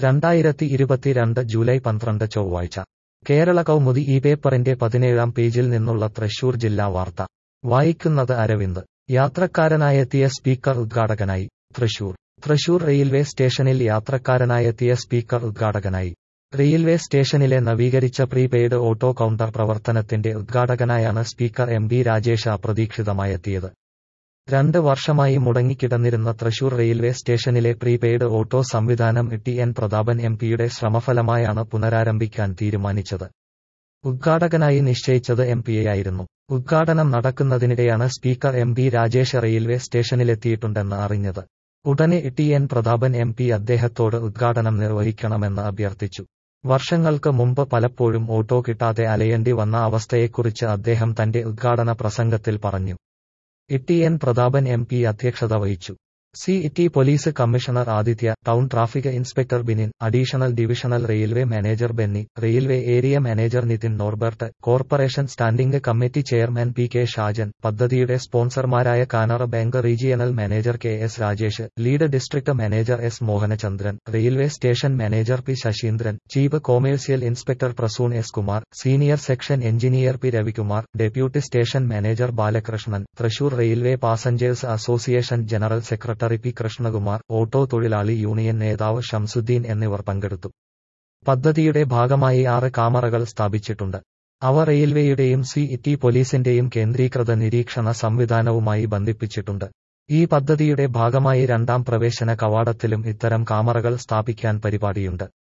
രണ്ടായിരത്തി ഇരുപത്തിരണ്ട് ജൂലൈ പന്ത്രണ്ട് ചൊവ്വാഴ്ച കേരള കൗമുദി ഈ പേപ്പറിന്റെ പതിനേഴാം പേജിൽ നിന്നുള്ള തൃശൂർ ജില്ലാ വാർത്ത വായിക്കുന്നത് അരവിന്ദ് യാത്രക്കാരനായെത്തിയ സ്പീക്കർ ഉദ്ഘാടകനായി തൃശൂർ തൃശൂർ റെയിൽവേ സ്റ്റേഷനിൽ യാത്രക്കാരനായെത്തിയ സ്പീക്കർ ഉദ്ഘാടകനായി റെയിൽവേ സ്റ്റേഷനിലെ നവീകരിച്ച പ്രീപെയ്ഡ് ഓട്ടോ കൗണ്ടർ പ്രവർത്തനത്തിന്റെ ഉദ്ഘാടകനായാണ് സ്പീക്കർ എം ബി രാജേഷ് അപ്രതീക്ഷിതമായെത്തിയത് രണ്ട് വർഷമായി മുടങ്ങിക്കിടന്നിരുന്ന തൃശൂർ റെയിൽവേ സ്റ്റേഷനിലെ പ്രീപെയ്ഡ് ഓട്ടോ സംവിധാനം ടി എൻ പ്രതാപൻ എം പിയുടെ ശ്രമഫലമായാണ് പുനരാരംഭിക്കാൻ തീരുമാനിച്ചത് ഉദ്ഘാടകനായി നിശ്ചയിച്ചത് എം പിയെയായിരുന്നു ഉദ്ഘാടനം നടക്കുന്നതിനിടെയാണ് speaker M B Rajesh railway സ്റ്റേഷനിലെത്തിയിട്ടുണ്ടെന്ന് അറിഞ്ഞത് ഉടനെ T N Prathapan M P അദ്ദേഹത്തോട് ഉദ്ഘാടനം നിർവഹിക്കണമെന്ന് അഭ്യർത്ഥിച്ചു വർഷങ്ങൾക്ക് മുമ്പ് പലപ്പോഴും ഓട്ടോ കിട്ടാതെ അലയേണ്ടി വന്ന അവസ്ഥയെക്കുറിച്ച് അദ്ദേഹം തന്റെ ഉദ്ഘാടന പ്രസംഗത്തിൽ പറഞ്ഞു T N Prathapan M P അധ്യക്ഷത വഹിച്ചു city police commissioner Aditya town traffic inspector Binin additional divisional railway manager Benny railway area manager Nithin Norbert corporation standing committee chairman P K Shajan പദ്ധതിയുടെ സ്പോൺസർമാരായ Canara bank regional manager K S Rajesh lead district manager S Mohanachandran railway station manager P Sasheendran chief commercial inspector Prasoon S Kumar senior section engineer P Ravikumar deputy station manager Balakrishnan Thrissur railway passengers association general secretary secretary P Krishnakumar auto തൊഴിലാളി union നേതാവ് ഷംസുദ്ദീൻ എന്നിവർ പങ്കെടുത്തു പദ്ധതിയുടെ ഭാഗമായി ആറ് കാമറകൾ സ്ഥാപിച്ചിട്ടുണ്ട് അവ റെയിൽവേയുടെയും C T പോലീസിന്റെയും കേന്ദ്രീകൃത നിരീക്ഷണ സംവിധാനവുമായി ബന്ധിപ്പിച്ചിട്ടുണ്ട് ഈ പദ്ധതിയുടെ ഭാഗമായി രണ്ടാം പ്രവേശന കവാടത്തിലും ഇത്തരം കാമറകൾ സ്ഥാപിക്കാൻ പരിപാടിയുണ്ട്